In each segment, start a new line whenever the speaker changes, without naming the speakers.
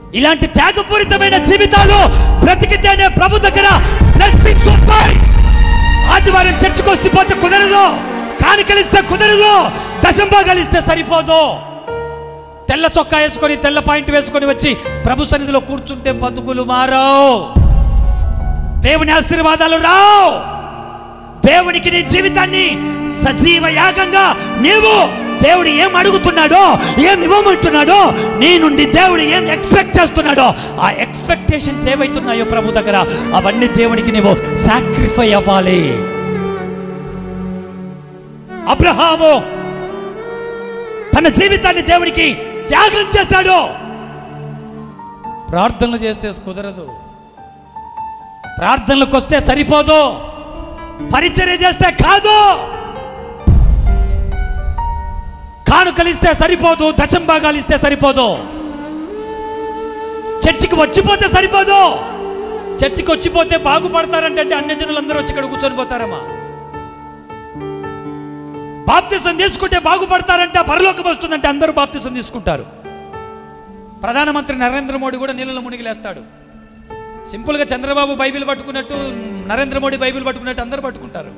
ఇలాంటి త్యాగపూరితమైన జీవితాలు బ్రతికితేనే ప్రభు దగ్గర బ్లెస్సింగ్స్ వస్తాయి ఆదివారం చర్చకు వస్తే పోతే కుదరదు కానుకలిస్తే కుదరదు దశంభాగాలు ఇస్తే సరిపోదు తెల్ల చొక్కా వేసుకొని తెల్ల పాయింట్ వేసుకొని వచ్చి ప్రభు సన్నిధిలో కూర్చుంటే బతుకులు మారావు దేవుని ఆశీర్వాదాలు రావు దేవునికి నీ జీవితాన్ని సజీవ యాగంగా నీవు దేవుడు ఏం అడుగుతున్నాడో ఏం ఇవ్వమంటున్నాడో నీ నుండి దేవుడు ఏం ఎక్స్పెక్ట్ చేస్తున్నాడో ఆ ఎక్స్పెక్టేషన్స్ ఏవైతున్నాయో ప్రభు దగ్గర అవన్నీ దేవునికి నీవు సాక్రిఫై అవ్వాలి అబ్రహాము తన జీవితాన్ని దేవునికి త్యాగం చేశాడు ప్రార్థనలు చేస్తే కుదరదు ప్రార్థనలకు వస్తే సరిపోదు పరిచర్య చేస్తే కాదు కానుకలు ఇస్తే సరిపోదు దశం భాగాలు ఇస్తే సరిపోదు చర్చికి వచ్చిపోతే సరిపోదు చర్చికి వచ్చిపోతే బాగుపడతారంటే అంటే అన్ని జనులందరూ వచ్చి ఇక్కడ కూర్చొని పోతారమ్మా బాప్తిసం తీసుకుంటే బాగుపడతారంటే పరలోకం వస్తుందంటే అందరూ బాప్తిసం తీసుకుంటారు ప్రధానమంత్రి నరేంద్ర మోడీ కూడా నీళ్ళలో మునిగిలేస్తాడు సింపుల్గా చంద్రబాబు బైబిల్ పట్టుకున్నట్టు నరేంద్ర మోడీ బైబిల్ పట్టుకున్నట్టు అందరూ పట్టుకుంటారు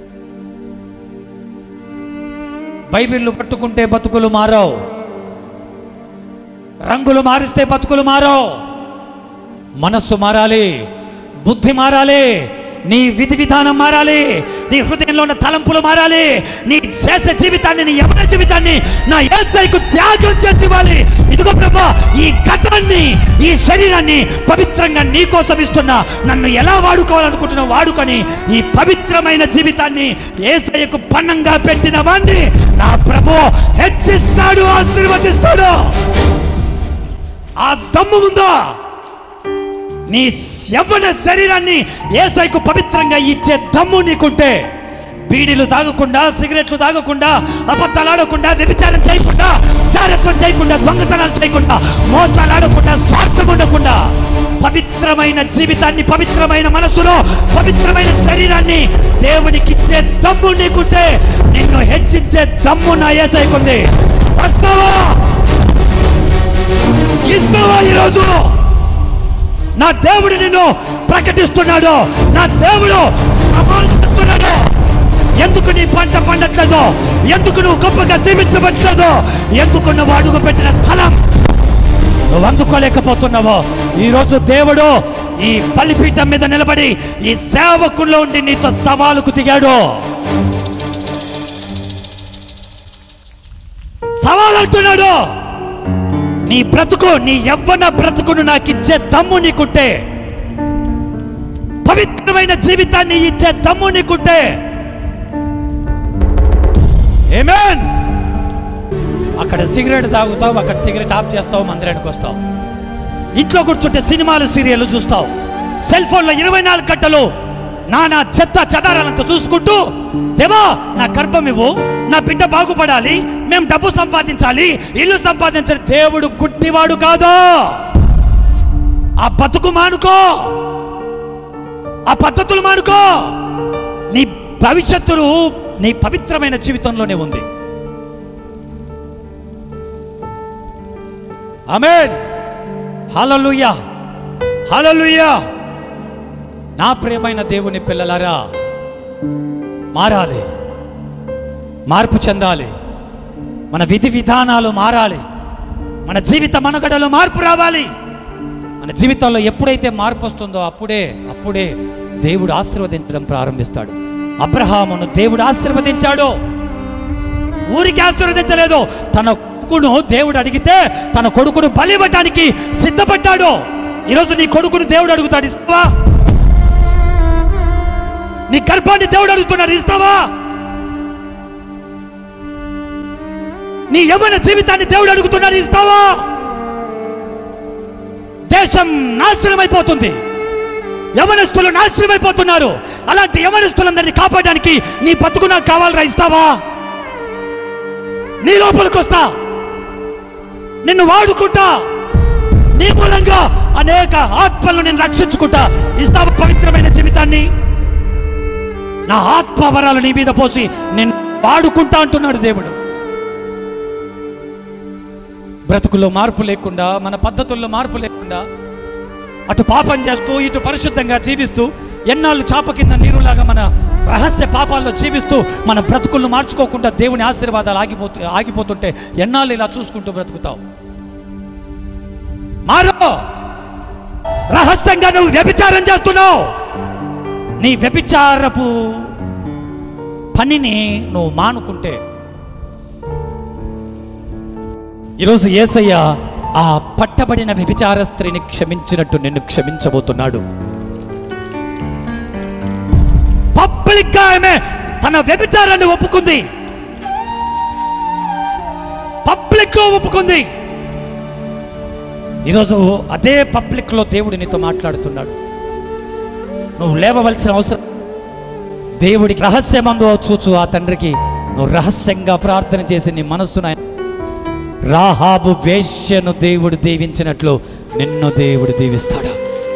బైబిల్ పట్టుకుంటే బతుకులు మారవు రంగులు మారిస్తే బతుకులు మారవు మనస్సు మారాలి బుద్ధి మారాలి నీ విధి విధానం మారాలి నీ హృదయంలో ఉన్న తలంపులు మారాలి నీ చేసే జీవితాన్ని నీ యవన జీవితాన్ని నా ఏసైకు త్యాగం చేసి ఇవ్వాలి ఇదిగో ప్రభా ఈ గతాన్ని ఈ శరీరాన్ని పవిత్రంగా నీ కోసం ఇస్తున్నా నన్ను ఎలా వాడుకోవాలనుకుంటున్నావు వాడుకొని ఈ పవిత్రమైన జీవితాన్ని ఏసయ్యకు పన్నంగా పెట్టిన వాణ్ణి నా ప్రభు హెచ్చిస్తాడు ఆశీర్వదిస్తాడు ఆ దమ్ము ఉందా నీ యవ్వన శరీరాన్ని ఏసైకు పవిత్రంగా ఇచ్చే దమ్ము నీకుంటే బీడీలు తాగకుండా సిగరెట్లు తాగకుండా అబద్ధాలు ఆడకుండా వ్యభిచారం చేయకుండా చారత్వం చేయకుండా దొంగతనాలు చేయకుండా మోసాలు ఆడకుండా స్వార్థం ఉండకుండా పవిత్రమైన జీవితాన్ని పవిత్రమైన మనసులో పవిత్రమైన శరీరాన్ని దేవునికి ఇచ్చే దమ్ము నీకుంటే నిన్ను హెచ్చించే దమ్ము నా ఏసైకుంది వస్తావా ఇస్తావా ఈరోజు నా దేవుడు నిన్ను ప్రకటిస్తున్నాడు నా దేవుడు సవాల్ చేస్తున్నాడు ఎందుకు నీ పంట పండట్లేదు ఎందుకు నువ్వు గొప్పగా దీవించబట్టలేదు ఎందుకు నువ్వు అడుగు పెట్టిన స్థలం నువ్వు అందుకోలేకపోతున్నావో ఈరోజు దేవుడు ఈ బలిపీఠం మీద నిలబడి ఈ సేవకుల్లో ఉండి నీతో సవాలుకు దిగాడు సవాల్ అంటున్నాడు నీ బ్రతుకు నీ యవ్వన బ్రతుకును నాకు ఇచ్చే దమ్ము నీకుంటే పవిత్రమైన జీవితాన్ని ఇచ్చే దమ్ము నీకుంటే ఏమేన్ అక్కడ సిగరెట్ తాగుతావు అక్కడ సిగరెట్ ఆఫ్ చేస్తావు మందిరానికి వస్తావు ఇంట్లో కూర్చుంటే సినిమాలు సీరియల్ చూస్తావు సెల్ ఫోన్లో ఇరవై నాలుగు గంటలు నానా చెత్త చెదారాలంతా చూసుకుంటూ దేవా నా గర్భం ఇవ్వు నా బిడ్డ బాగుపడాలి మేము డబ్బు సంపాదించాలి ఇల్లు సంపాదించాలి దేవుడు గుడ్డివాడు కాదు ఆ బతుకు మానుకో ఆ పద్ధతులు మానుకో నీ భవిష్యత్తులు నీ పవిత్రమైన జీవితంలోనే ఉంది ఆమేన్ హల్లెలూయా హల్లెలూయా నా ప్రియమైన దేవుని పిల్లలారా మారాలి మార్పు చెందాలి మన విధి విధానాలు మారాలి మన జీవిత మనుగడలో మార్పు రావాలి మన జీవితంలో ఎప్పుడైతే మార్పు వస్తుందో అప్పుడే అప్పుడే దేవుడు ఆశీర్వదించడం ప్రారంభిస్తాడు అబ్రహామును దేవుడు ఆశీర్వదించాడు ఊరికి ఆశీర్వదించలేదు తన కొడుకును దేవుడు అడిగితే తన కొడుకును బలివ్వటానికి సిద్ధపడ్డాడు ఈరోజు నీ కొడుకును దేవుడు అడుగుతాడు ఇస్తావా నీ గర్భాన్ని దేవుడు అడుగుతున్నాడు ఇస్తావా నీ యవ్వన జీవితాన్ని దేవుడు అడుగుతున్నాడు ఇస్తావా దేశం నాశనం అయిపోతుంది యవనస్తులు నాశనం అయిపోతున్నారు అలాంటి యవనస్తులందరినీ కాపాడడానికి నీ బతుకు నాకు కావాలరా ఇస్తావా నీ లోపలికి వస్తా నిన్ను వాడుకుంటా నీ మూలంగా అనేక ఆత్మలను నేను రక్షించుకుంటా ఇస్తావా పవిత్రమైన జీవితాన్ని నా ఆత్మవరాలు నీ మీద పోసి నేను వాడుకుంటా అంటున్నాడు దేవుడు బ్రతుకుల్లో మార్పు లేకుండా మన పద్ధతుల్లో మార్పు లేకుండా అటు పాపం చేస్తూ ఇటు పరిశుద్ధంగా జీవిస్తూ ఎన్నాళ్ళు చాప కింద నీరులాగా మన రహస్య పాపాల్లో జీవిస్తూ మన బ్రతుకులను మార్చుకోకుండా దేవుని ఆశీర్వాదాలు ఆగిపోతూ ఆగిపోతుంటే ఎన్నాళ్ళు ఇలా చూసుకుంటూ బ్రతుకుతావు మారో రహస్యంగా నువ్వు వ్యభిచారం చేస్తున్నావు నీ వ్యభిచారపు పనిని నువ్వు మానుకుంటే ఈరోజు ఏసయ్య ఆ పట్టబడిన వ్యభిచార స్త్రీని క్షమించినట్టు నిన్ను క్షమించబోతున్నాడు పబ్లిక్ గా ఆమె తన వ్యభిచారాన్ని ఒప్పుకుంది పబ్లిక్ లో ఒప్పుకుంది ఈరోజు అదే పబ్లిక్ లో దేవుడు నీతో మాట్లాడుతున్నాడు నువ్వు లేవవలసిన అవసరం దేవుడికి రహస్యమందు చూచు ఆ తండ్రికి నువ్వు రహస్యంగా ప్రార్థన చేసి నీ మనస్సును ఆయన రాహాబు వేశ్యను దేవుడు దీవించినట్లు నిన్ను దేవుడు దీవిస్తాడు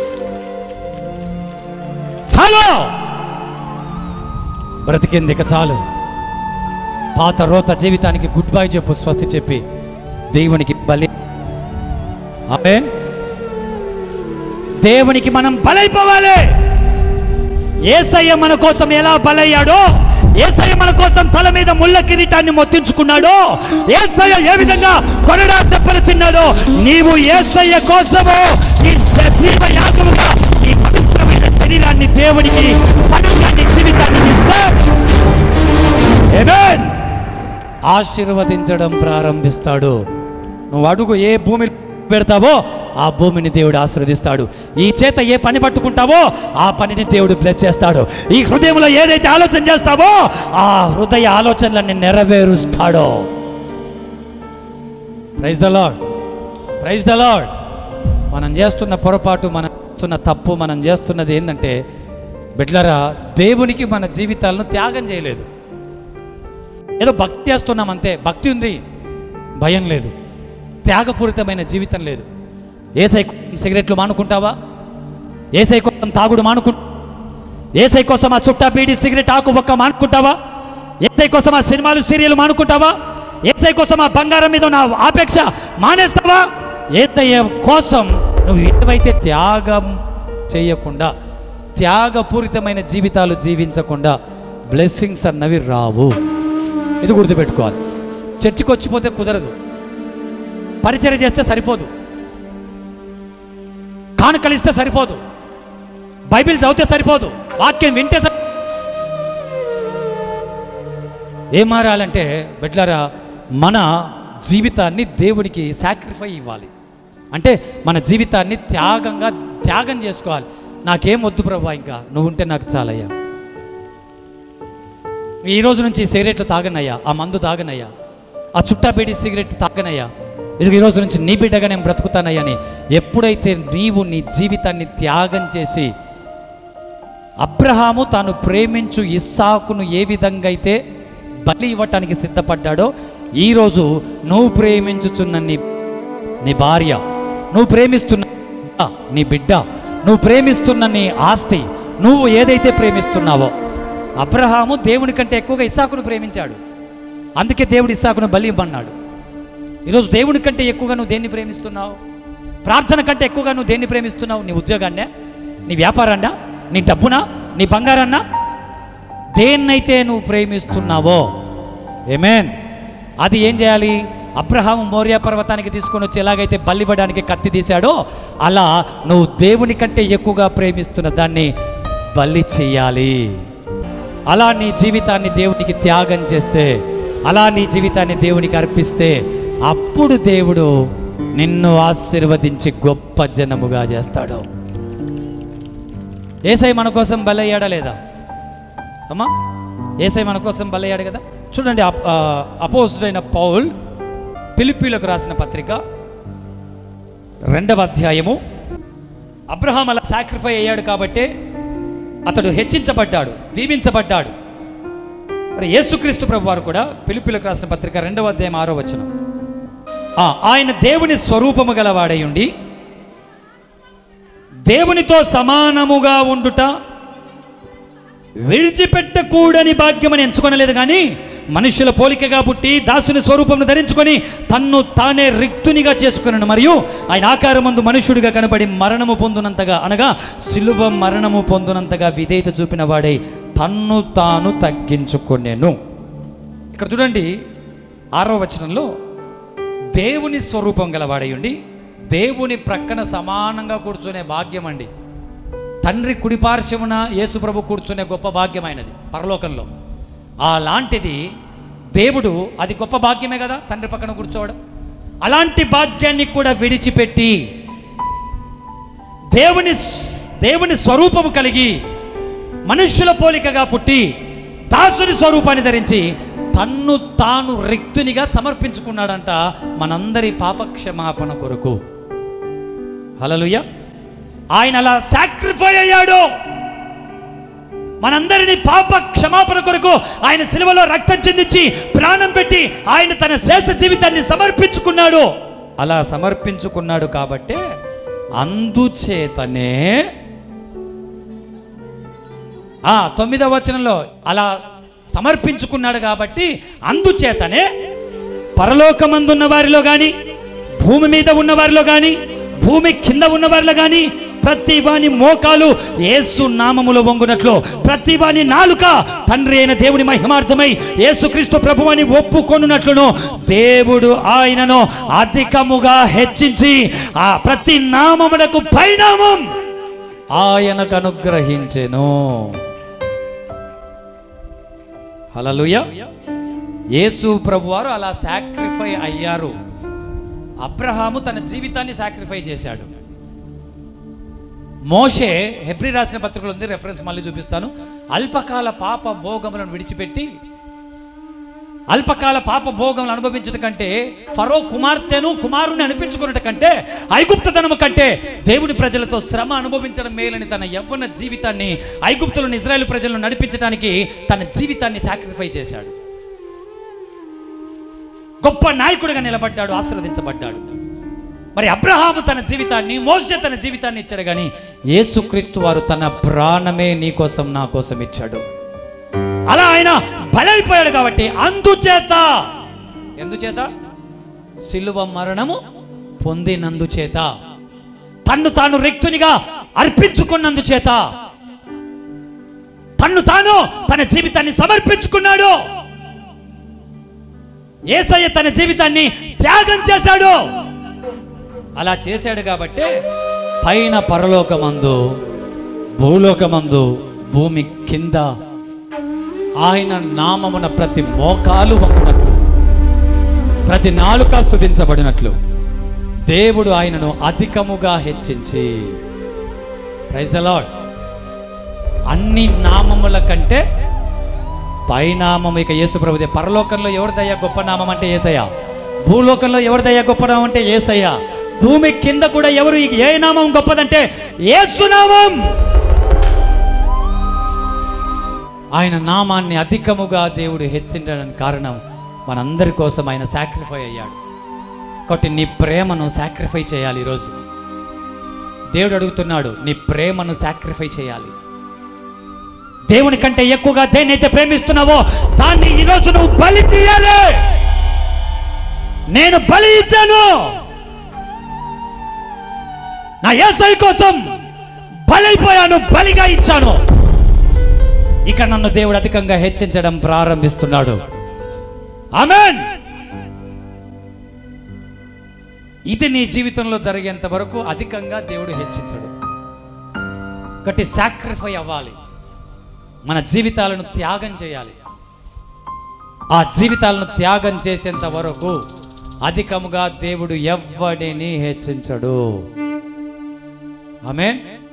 చాలు బ్రతికింది ఇక చాలు పాత రోత జీవితానికి గుడ్ బై చెప్పు స్వస్తి చెప్పి దేవునికి బలి ఆమె దేవునికి మనం బలైపోవాలి ఏసయ్య మన కోసం ఎలా బలయ్యాడో ఏసయ్య మన కోసం తల మీద ముళ్ళ కిరీటాన్ని మొత్తించుకున్నాడో ఏసయ్య ఏ విధంగా కొరడా దెబ్బలు తిన్నాడో నీవు ఏసయ్య కోసము ఈ సజీవ యాగముగా ఈ పవిత్రమైన శరీరాన్ని దేవుడికి పనుగా నీ జీవితాన్ని ఇస్తే Amen. ఆశీర్వదించడం ప్రారంభిస్తాడు నువ్వు అడుగు ఏ భూమి పెడతావో ఆ భూమిని దేవుడు ఆశీర్వదిస్తాడు ఈ చేత ఏ పని పట్టుకుంటావో ఆ పనిని దేవుడు బ్లెస్ చేస్తాడు ఈ హృదయంలో ఏదైతే ఆలోచన చేస్తావో ఆ హృదయ ఆలోచనలన్నీ నెరవేరుస్తాడు praise the lord praise the lord మనం చేస్తున్న పొరపాటు మనం చేస్తున్న తప్పు మనం చేస్తున్నది ఏంటంటే బిడ్లరా దేవునికి మన జీవితాలను త్యాగం చేయలేదు ఏదో భక్తి చేస్తున్నాం అంతే భక్తి ఉంది భయం లేదు త్యాగపూరితమైన జీవితం లేదు ఏసై కోసం సిగరెట్లు మానుకుంటావా ఏసై కోసం తాగుడు మానుకు ఏసై కోసం ఆ చుట్టా బీడి సిగరెట్ ఆకు ఒక్క మానుకుంటావా ఏసై కోసం ఆ సినిమాలు సీరియల్ మానుకుంటావా ఏసై కోసం ఆ బంగారం మీద ఉన్న ఆపేక్ష మానేస్తావా ఏసయ్య కోసం నువ్వు ఏవైతే త్యాగం చేయకుండా త్యాగపూరితమైన జీవితాలు జీవించకుండా బ్లెస్సింగ్స్ అన్నవి రావు ఇది గుర్తుపెట్టుకోవాలి చర్చికి వచ్చిపోతే కుదరదు పరిచయం చేస్తే సరిపోదు కానుకలిస్తే సరిపోదు బైబిల్ చదివితే సరిపోదు వాక్యం వింటే సరి ఏం మారాలంటే బిడ్లారా మన జీవితాన్ని దేవుడికి సాక్రిఫై ఇవ్వాలి అంటే మన జీవితాన్ని త్యాగంగా త్యాగం చేసుకోవాలి నాకేం వద్దు ప్రభా ఇంకా నువ్వు ఉంటే నాకు చాలయ్యా ఈ రోజు నుంచి సిగరెట్లు తాగనయ్యా ఆ మందు తాగనయ్యా ఆ చుట్టా బీడి సిగరెట్ తాగనయ్యా ఇది ఈ రోజు నుంచి నీ బిడ్డగా నేను బ్రతుకుతానయ్యా అని ఎప్పుడైతే నీవు నీ జీవితాన్ని త్యాగం చేసి అబ్రహాము తాను ప్రేమించు ఇస్సాకును ఏ విధంగా అయితే బలి ఇవ్వటానికి సిద్ధపడ్డాడో ఈరోజు నువ్వు ప్రేమించుచున్న నీ నీ భార్య నువ్వు ప్రేమిస్తున్న బిడ్డ, నీ బిడ్డ నువ్వు ప్రేమిస్తున్న నీ ఆస్తి నువ్వు ఏదైతే ప్రేమిస్తున్నావో అబ్రహాము దేవుని కంటే ఎక్కువగా ఇస్సాకును ప్రేమించాడు అందుకే దేవుడు ఇస్సాకును బలి ఇవ్వన్నాడు ఈరోజు దేవుని కంటే ఎక్కువగా నువ్వు దేన్ని ప్రేమిస్తున్నావు ప్రార్థన కంటే ఎక్కువగా నువ్వు దేన్ని ప్రేమిస్తున్నావు నీ ఉద్యోగాన్నే నీ వ్యాపారాన్నా నీ డబ్బునా నీ బంగారాన్నా దేన్నైతే నువ్వు ప్రేమిస్తున్నావో ఏమేన్ అది ఏం చేయాలి అబ్రహాము మౌర్య పర్వతానికి తీసుకొని వచ్చి ఎలాగైతే బలివ్వడానికి కత్తి తీశాడో అలా నువ్వు దేవుని కంటే ఎక్కువగా ప్రేమిస్తున్న దాన్ని బలి చేయాలి అలా నీ జీవితాన్ని దేవునికి త్యాగం చేస్తే అలా నీ జీవితాన్ని దేవునికి అర్పిస్తే అప్పుడు దేవుడు నిన్ను ఆశీర్వదించి గొప్ప జనముగా చేస్తాడు ఏసై మన కోసం బలయ్యాడా లేదా అమ్మా ఏసై మన కోసం బలయ్యాడు కదా చూడండి అపోజిడైన పౌల్ పిలిపిలకు రాసిన పత్రిక రెండవ అధ్యాయము అబ్రహాం అలా సాక్రిఫై అయ్యాడు కాబట్టి అతడు హెచ్చించబడ్డాడు దీవించబడ్డాడు మరి యేసుక్రీస్తు ప్రభు వారు కూడా పిలిపిలకు రాసిన పత్రిక రెండవ అధ్యాయం ఆరో వచనం ఆ, ఆయన దేవుని స్వరూపము గలవాడై ఉండి దేవునితో సమానముగా ఉండుట విడిచిపెట్టకూడని భాగ్యమని ఎంచుకొనలేదు కానీ మనుషుల పోలికగా పుట్టి దాసుని స్వరూపమును ధరించుకొని తన్ను తానే రిక్తునిగా చేసుకున్నాను మరియు ఆయన ఆకారమందు మనుషుడిగా కనబడి మరణము పొందునంతగా అనగా సిలువ మరణము పొందునంతగా విధేయత చూపిన వాడై తన్ను తాను తగ్గించుకొనెను ఇక్కడ చూడండి ఆరో వచనంలో దేవుని స్వరూపం గలవాడై ఉండి దేవుని ప్రక్కన సమానంగా కూర్చునే భాగ్యం అండి తండ్రి కుడిపార్శ్వమున యేసుప్రభు కూర్చునే గొప్ప భాగ్యమైనది పరలోకంలో అలాంటిది దేవుడు అది గొప్ప భాగ్యమే కదా తండ్రి పక్కన కూర్చోవడం అలాంటి భాగ్యాన్ని కూడా విడిచిపెట్టి దేవుని స్- దేవుని స్వరూపము కలిగి మనుష్యుల పోలికగా పుట్టి దాసుని స్వరూపాన్ని ధరించి తన్ను తాను రిక్తునిగా సమర్పించుకున్నాడంట మనందరి పాపక్షమాపణ కొరకు హలలుయ ఆయన అలా సాక్రిఫై అయ్యాడు మనందరినీ పాప క్షమాపణ కొరకు ఆయన సిలువలో రక్తం చెందించి ప్రాణం పెట్టి ఆయన తన శేష జీవితాన్ని సమర్పించుకున్నాడు అలా సమర్పించుకున్నాడు కాబట్టే అందుచేతనే ఆ తొమ్మిదవ వచనంలో అలా సమర్పించుకున్నాడు కాబట్టి అందుచేతనే పరలోకమందున్న వారిలో కానీ భూమి మీద ఉన్న వారిలో కానీ భూమి కింద ఉన్న వారిలో కానీ ప్రతి వాని మోకాలు యేసు నామములో వంగునట్లు ప్రతి వాని నాలుక తండ్రి అయిన దేవుని మహిమార్థమై యేసుక్రీస్తు ప్రభువని ఒప్పుకొనున్నట్లును దేవుడు ఆయనను అధికముగా హెచ్చించి ఆ ప్రతి నామమునకు పరిణామం ఆయనకు అనుగ్రహించెను హలలుయ యేసు ప్రభువారు అలా సాక్రిఫై అయ్యారు అబ్రహాము తన జీవితాన్ని సాక్రిఫై చేశాడు మోషే హెబ్రి రాసిన పత్రికలు ఉంది రెఫరెన్స్ మళ్ళీ చూపిస్తాను అల్పకాల పాప భోగములను విడిచిపెట్టి అల్పకాల పాప భోగములు అనుభవించడం కంటే ఫరో కుమార్తెను కుమారుని అనిపించుకున్నట కంటే ఐగుప్తతనము కంటే దేవుని ప్రజలతో శ్రమ అనుభవించడం మేలని తన యవ్వన జీవితాన్ని ఐగుప్తులను ఇజ్రాయెల్ ప్రజలను నడిపించడానికి తన జీవితాన్ని సాక్రిఫై చేశాడు గొప్ప నాయకుడిగా నిలబడ్డాడు ఆశీర్వదించబడ్డాడు మరి అబ్రహాము తన జీవితాన్ని మోసే తన జీవితాన్ని ఇచ్చాడు కానీ యేసుక్రీస్తు వారు తన ప్రాణమే నీ కోసం నా కోసం ఇచ్చాడు అలా ఆయన బలైపోయాడు కాబట్టి అందుచేత ఎందుచేత సిలువ మరణము పొందినందుచేత తన్ను తాను రిక్తునిగా అర్పించుకున్నందుచేత తన్ను తాను తన జీవితాన్ని సమర్పించుకున్నాడు ఏసయ్య తన జీవితాన్ని త్యాగం చేశాడు అలా చేశాడు కాబట్టి పైన పరలోకమందు భూలోకమందు భూమి కింద ఆయన నామమున ప్రతి మోకాలు వంపునట్లు ప్రతి నాలుక స్థుతించబడినట్లు దేవుడు ఆయనను అధికముగా హెచ్చించి ప్రైజ్ ద లార్డ్ అన్ని నామముల కంటే పైనామం ఇక యేసు ప్రభుదే పరలోకంలో ఎవరిదయ్యా గొప్ప నామం అంటే ఏసయ్య భూలోకంలో ఎవరిదయ్యా గొప్ప నామం అంటే ఏసయ్య భూమి కింద కూడా ఎవరు ఇక ఏ నామం గొప్పదంటే ఏసునామం ఆయన నామాన్ని అధికముగా దేవుడు హెచ్చించడానికి కారణం మనందరి కోసం ఆయన సాక్రిఫై అయ్యాడు కాబట్టి నీ ప్రేమను సాక్రిఫై చేయాలి ఈరోజు దేవుడు అడుగుతున్నాడు నీ ప్రేమను సాక్రిఫై చేయాలి దేవుని కంటే ఎక్కువగా దేన్నైతే ప్రేమిస్తున్నావో దాన్ని ఈరోజు నువ్వు బలి చేయాలి నేను బలి ఇచ్చాను నా ఏసై కోసం బలైపోయాను బలిగా ఇచ్చాను ఇక నన్ను దేవుడు అధికంగా హెచ్చించడం ప్రారంభిస్తున్నాడు ఆమెన్ ఇది నీ జీవితంలో జరిగేంత వరకు అధికంగా దేవుడు హెచ్చించడు ఒకటి సాక్రిఫై అవ్వాలి మన జీవితాలను త్యాగం చేయాలి ఆ జీవితాలను త్యాగం చేసేంత వరకు అధికముగా దేవుడు ఎవ్వడిని హెచ్చించడు ఆమెన్